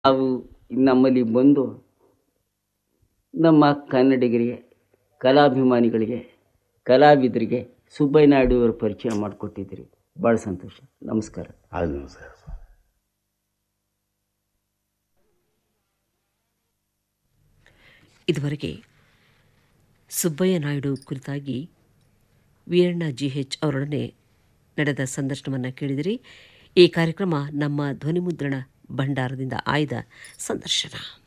ಅವು ನಮ್ಮಲ್ಲಿ ಬಂದು ನಮ್ಮ ಕನ್ನಡಿಗರಿಗೆ ಕಲಾಭಿಮಾನಿಗಳಿಗೆ ಕಲಾವಿದರಿಗೆ ಸುಬ್ಬಯ್ಯ ನಾಯ್ಡು ಅವರ ಪರಿಚಯ ಮಾಡಿಕೊಟ್ಟಿದ್ದೀರಿ ಭಾಳ ಸಂತೋಷ ನಮಸ್ಕಾರ ಆಯ್ತು ನಮಸ್ಕಾರ ಸ್ವಾಮಿ ಇದುವರೆಗೆ ಸುಬ್ಬಯ್ಯ ನಾಯ್ಡು ಕುರಿತಾಗಿ ವೀರಣ್ಣ ಜಿ ಎಚ್ ಅವರೊಡನೆ ನಡೆದ ಸಂದರ್ಶನವನ್ನು ಕೇಳಿದಿರಿ ಈ ಕಾರ್ಯಕ್ರಮ ನಮ್ಮ ಧ್ವನಿಮುದ್ರಣ ಭಂಡಾರದಿಂದ ಆಯ್ದ ಸಂದರ್ಶನ